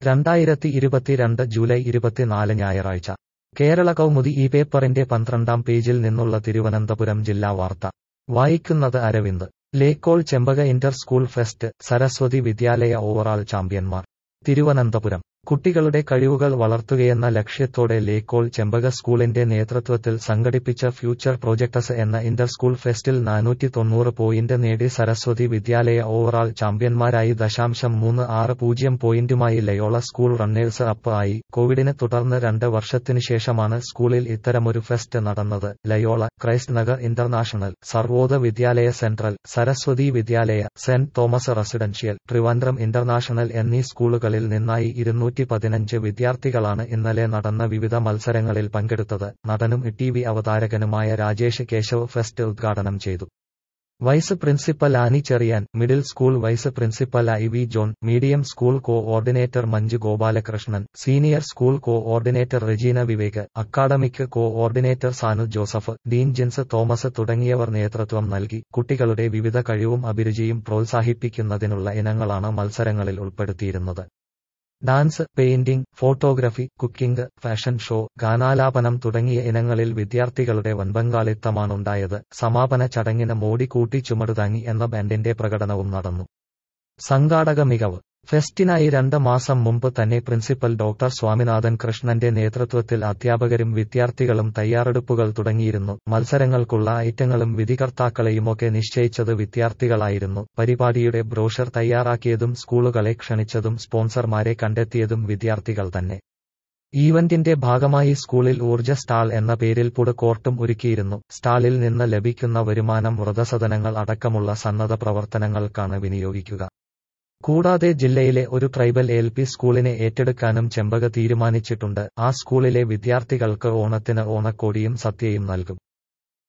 രണ്ടായിരത്തി ഇരുപത്തിരണ്ട് ജൂലൈ ഇരുപത്തിനാല് ഞായറാഴ്ച കേരള കൗമുദി ഈ പേപ്പറിന്റെ പന്ത്രണ്ടാം പേജിൽ നിന്നുള്ള തിരുവനന്തപുരം ജില്ലാ വാർത്ത വായിക്കുന്നത് അരവിന്ദ് ലേക്കോൾ Chempaka inter school fest Saraswathi Vidyalaya overall ചാമ്പ്യന്മാർ Thiruvananthapuram കുട്ടികളുടെ കഴിവുകൾ വളർത്തുകയെന്ന ലക്ഷ്യത്തോടെ ലേക്കോൾ ചെമ്പക സ്കൂളിന്റെ നേതൃത്വത്തിൽ സംഘടിപ്പിച്ച ഫ്യൂച്ചർ പ്രോജക്ടസ് എന്ന ഇന്റർ സ്കൂൾ ഫെസ്റ്റിൽ നാനൂറ്റി തൊണ്ണൂറ് പോയിന്റ് നേടി സരസ്വതി വിദ്യാലയ ഓവറാൾ ചാമ്പ്യന്മാരായി ദശാംശം മൂന്ന് ആറ് പൂജ്യം പോയിന്റുമായി ലയോള സ്കൂൾ റണ്ണേഴ്സ് അപ്പ് ആയി കോവിഡിനെ തുടർന്ന് രണ്ട് വർഷത്തിനു ശേഷമാണ് സ്കൂളിൽ ഇത്തരമൊരു ഫെസ്റ്റ് നടന്നത് Loyola Christ Nagar international Sarvodaya Vidyalaya central Saraswathi Vidyalaya സെന്റ് തോമസ് റെസിഡൻഷ്യൽ ട്രിവാൻഡ്രം ഇന്റർനാഷണൽ എന്നീ സ്കൂളുകളിൽ നിന്നായി ഇരുന്നൂറ്റി പതിനഞ്ച് വിദ്യാർത്ഥികളാണ് ഇന്നലെ നടന്ന വിവിധ മത്സരങ്ങളിൽ പങ്കെടുത്തത് നടനും ടി വി അവതാരകനുമായ രാജേഷ് കേശവ് ഫെസ്റ്റ് ഉദ്ഘാടനം ചെയ്തു vice principal Annie Cherian middle school vice principal I V John medium school coordinator Manju Gopalakrishnan senior school coordinator Regina Vivek academic coordinator Sanu Joseph dean Jins Thomas തുടങ്ങിയവർ നേതൃത്വം നൽകി കുട്ടികളുടെ വിവിധ കഴിവും അഭിരുചിയും പ്രോത്സാഹിപ്പിക്കുന്നതിനുള്ള ഇനങ്ങളാണ് മത്സരങ്ങളിൽ ഉൾപ്പെടുത്തിയിരുന്നത് dance painting photography cooking fashion show ഗാനാലാപനം തുടങ്ങിയ ഇനങ്ങളിൽ വിദ്യാർത്ഥികളുടെ വൻപങ്കാളിത്തമാണുണ്ടായത് സമാപന ചടങ്ങിന് മോടി കൂട്ടി ചുമടുതാങ്ങി എന്ന ബാൻഡിന്റെ പ്രകടനവും നടന്നു സംഘാടക മികവ് ഫെസ്റ്റിനായി രണ്ട് മാസം മുമ്പ് തന്നെ പ്രിൻസിപ്പൽ ഡോക്ടർ സ്വാമിനാഥൻ കൃഷ്ണന്റെ നേതൃത്വത്തിൽ അധ്യാപകരും വിദ്യാർത്ഥികളും തയ്യാറെടുപ്പുകൾ തുടങ്ങിയിരുന്നു മത്സരങ്ങൾക്കുള്ള ഐറ്റങ്ങളും വിധികർത്താക്കളെയുമൊക്കെ നിശ്ചയിച്ചത് വിദ്യാർത്ഥികളായിരുന്നു പരിപാടിയുടെ ബ്രോഷർ തയ്യാറാക്കിയതും സ്കൂളുകളെ ക്ഷണിച്ചതും സ്പോൺസർമാരെ കണ്ടെത്തിയതും വിദ്യാർത്ഥികൾ തന്നെ ഈവന്റിന്റെ ഭാഗമായി സ്കൂളിൽ ഊർജ്ജ സ്റ്റാൾ എന്ന പേരിൽ പുട് കോർട്ടും ഒരുക്കിയിരുന്നു സ്റ്റാളിൽ നിന്ന് ലഭിക്കുന്ന വരുമാനം വൃതസദനങ്ങൾ അടക്കമുള്ള സന്നദ്ധ പ്രവർത്തനങ്ങൾക്കാണ് വിനിയോഗിക്കുക കൂടാതെ ജില്ലയിലെ ഒരു ട്രൈബൽ എൽ പി സ്കൂളിനെ ഏറ്റെടുക്കാനും ചെമ്പക തീരുമാനിച്ചിട്ടുണ്ട് ആ സ്കൂളിലെ വിദ്യാർത്ഥികൾക്ക് ഓണത്തിന് ഓണക്കോടിയും സത്യയും നൽകും